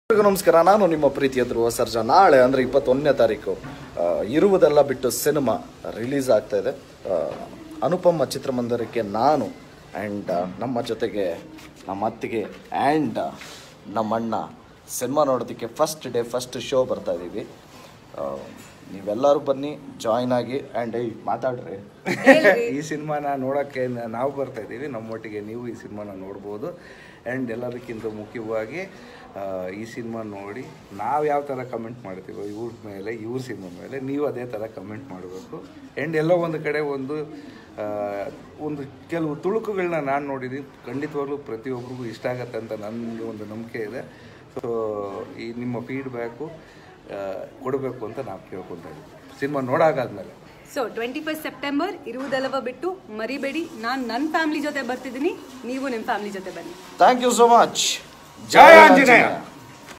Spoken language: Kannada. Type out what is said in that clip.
ಎಲ್ರಿಗೂ ನಮಸ್ಕಾರ ನಾನು ನಿಮ್ಮ ಪ್ರೀತಿಯ ಧ್ರುವ ಸರ್ಜಾ ನಾಳೆ ಅಂದರೆ ಇಪ್ಪತ್ತೊಂದನೇ ತಾರೀಕು ಆ, ಇರುವುದೆಲ್ಲ ಬಿಟ್ಟು ಸಿನಿಮಾ ರಿಲೀಸ್ ಆಗ್ತಾ ಇದೆ ಆ, ಅನುಪಮ ಚಿತ್ರಮಂದಿರಕ್ಕೆ ನಾನು ಆ್ಯಂಡ್ ನಮ್ಮ ಜೊತೆಗೆ ನಮ್ಮ ಅತ್ತಿಗೆ ಆ್ಯಂಡ್ ನಮ್ಮ ಅಣ್ಣ ಸಿನಿಮಾ ನೋಡೋದಕ್ಕೆ ಫಸ್ಟ್ ಡೇ ಫಸ್ಟ್ ಶೋ ಬರ್ತಾ ಇದ್ದೀವಿ ಆ, ನೀವೆಲ್ಲರೂ ಬನ್ನಿ ಜಾಯ್ನ್ ಆಗಿ ಆ್ಯಂಡ್ ಏಯ್ ಮಾತಾಡ್ರಿ ಈ ಸಿನಿಮಾನ ನೋಡೋಕ್ಕೆ ನ- ನಾವು ಬರ್ತಾ ಇದ್ದೀವಿ ನಮ್ಮೊಟ್ಟಿಗೆ ನೀವು ಈ ಸಿನಿಮಾನ ನೋಡ್ಬೋದು ಆ್ಯಂಡ್ ಎಲ್ಲದಕ್ಕಿಂತ ಮುಖ್ಯವಾಗಿ ಆ, ಈ ಸಿನಿಮಾ ನೋಡಿ ನಾವು ಯಾವ ಥರ ಕಮೆಂಟ್ ಮಾಡ್ತೀವೋ ಇವ್ರ ಮೇಲೆ ಇವ್ರ ಸಿನಿಮಾ ಮೇಲೆ ನೀವು ಅದೇ ಥರ ಕಮೆಂಟ್ ಮಾಡಬೇಕು ಆ್ಯಂಡ್ ಎಲ್ಲೋ ಒಂದು ಕಡೆ ಒಂದು ಆ, ಒಂದು ಕೆಲವು ತುಳುಕುಗಳನ್ನ ನಾನು ನೋಡಿದ್ದೀನಿ ಖಂಡಿತವಾಗ್ಲೂ ಪ್ರತಿಯೊಬ್ಬರಿಗೂ ಇಷ್ಟ ಆಗತ್ತೆ ಅಂತ ನನಗೆ ಒಂದು ನಂಬಿಕೆ ಇದೆ ಸೊ ಈ ನಿಮ್ಮ ಫೀಡ್ಬ್ಯಾಕು ಕೊಡಬೇಕು ಅಂತ ನಾವು ಕೇಳ್ಕೊತಾ ಇದ್ದೀವಿ ಸಿನಿಮಾ ನೋಡಾಗಾದ್ಮೇಲೆ ಸೊ ಟ್ವೆಂಟಿ ಫಸ್ಟ್ ಸೆಪ್ಟೆಂಬರ್ ಇರುವುದೆಲ್ಲವ ಬಿಟ್ಟು ಮರಿಬೇಡಿ ನಾನು ನನ್ನ ಫ್ಯಾಮಿಲಿ ಜೊತೆ ಬರ್ತಿದ್ದೀನಿ ನೀವು ನಿಮ್ಮ ಫ್ಯಾಮಿಲಿ ಜೊತೆ ಬನ್ನಿ thank you so much Jaya Anjaneya